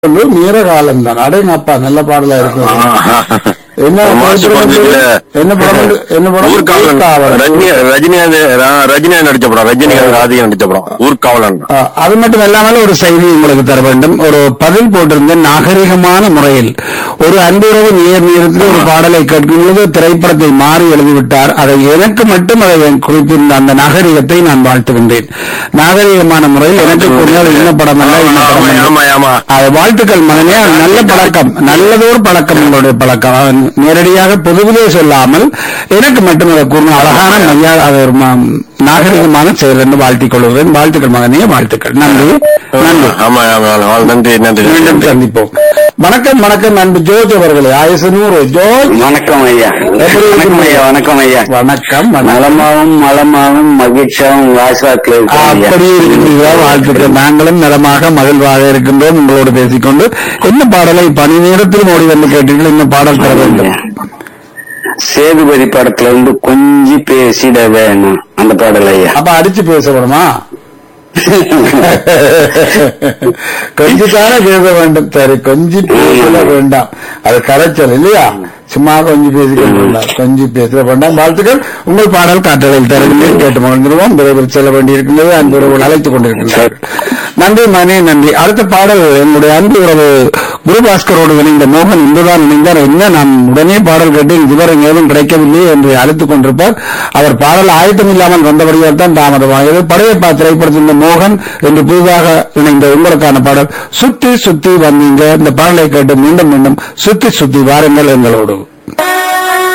வந்து மீற காலம் தான் அடையப்பா நல்ல பாடலா இருக்கும் என்ன மாசு படம் படத்துல என்ன படம் என்ன படம் ஊர்காவலன் ஊர்காவலன். ரஜினி ரஜினிகாந்த் ரா- ரஜினிகாந்த் நடிச்ச படம் ரஜினிகாந்த் ராதிகா நடிச்ச படம் ஊர்காவலன் ஆ, அது மட்டும் இல்லாமல் ஒரு செய்தி உங்களுக்கு தர வேண்டும் ஒரு பதில் போட்டிருந்த நாகரிகமான முறையில் ஒரு அன்புறவு நேர் நேரத்தில் ஒரு பாடலை கேட்கும் பொழுது திரைப்படத்தை மாறி எழுதிவிட்டார் அதை எனக்கு மட்டும் அதை குறிப்பிருந்த அந்த நாகரிகத்தை நான் வாழ்த்துகின்றேன் நாகரிகமான முறையில் எனக்கு புரியாத என்ன படம் அல்ல என்ன படம் அல்ல. ஆமா ஆமா அது வாழ்த்துக்கள் மகனே அது நல்ல பழக்கம் நல்லதொரு பழக்கம் உங்களுடைய பழக்கம் அவன் நேரடியாக பொதுவிலே சொல்லாமல் எனக்கு மட்டும் அதை கூறின அழகான மரியாதை அது ஒரு ம- நாகரிகமான செயல் என்று வாழ்த்திக் கொள்கிறேன் வாழ்த்துக்கள் மகனே வாழ்த்துக்கள் நன்றி நன்றி ஆமா ஆமா ஆமா. நன்றி நன்றி மீண்டும் நன்றி சந்திப்போம் வணக்கம் வணக்கம் நண்பு ஜோஜ் அவர்களே ஆயுசு நூறு ஜோஜ் வணக்கம் ஐயா எப்படி வணக்கம் ஐயா வணக்கம் ஐயா வணக்கம் வணக்கம் நலமாவும் மலமாவும் மகிழ்ச்சியாவும் வாசலாக்கில் இருக்கேன் ஐயா. அப்படி இருக்கின்றீர்களா வாழ்த்துக்கள் நாங்களும் நலமாக மகிழ்வாக இருக்கின்றோம் உங்களோடு பேசிக்கொண்டு என்ன பாடலை பணி நேரத்தில் ஓடி வந்து கேட்டீர்கள் என்ன பாடல் தர வேண்டும் சேதுபதி படத்துல இருந்து கொஞ்சி பேசிட வேணும் அந்த பாடல் ஐயா அப்ப அடிச்சு பேசணுமா கொஞ்சித்தானே பேச வேண்டும் சரி கொஞ்சி பேச வேண்டாம் அது கரைச்சல் இல்லையா சும்மா கொஞ்சி பேசிக்க வேண்டாம் கொஞ்சி பேச வேண்டாம் வாழ்த்துக்கள் உங்கள் பாடல் காற்றலில் தருகிறேன் கேட்டு மகிழ்ந்துருவோம் விரைவில் செல்ல வேண்டியிருக்கின்றது அன்பு உறவுகள் அழைத்துக் கொண்டிருக்கின்றார்கள் நன்றி மணி நன்றி அடுத்த பாடல் என்னுடைய அன்பு உறவு குருபாஸ்கரோடு இணைந்த மோகன் இன்றுதான் இணைந்தார் என்ன நான் உடனே பாடல் கேட்டு இதுவரை ஏதும் கிடைக்கவில்லை என்று அழைத்துக் கொண்டிருப்பார் அவர் பாடல் ஆயத்தம் இல்லாமல் வந்தபடியால் தான் தாமதமாகிறது படையப்பா திரைப்படத்தில் இந்த மோகன் என்று புதிதாக இணைந்த உங்களுக்கான பாடல் சுத்தி சுத்தி வந்தீங்க இந்த பாடலை கேட்டு மீண்டும் மீண்டும் சுத்தி சுத்தி வாருங்கள் எங்களோடு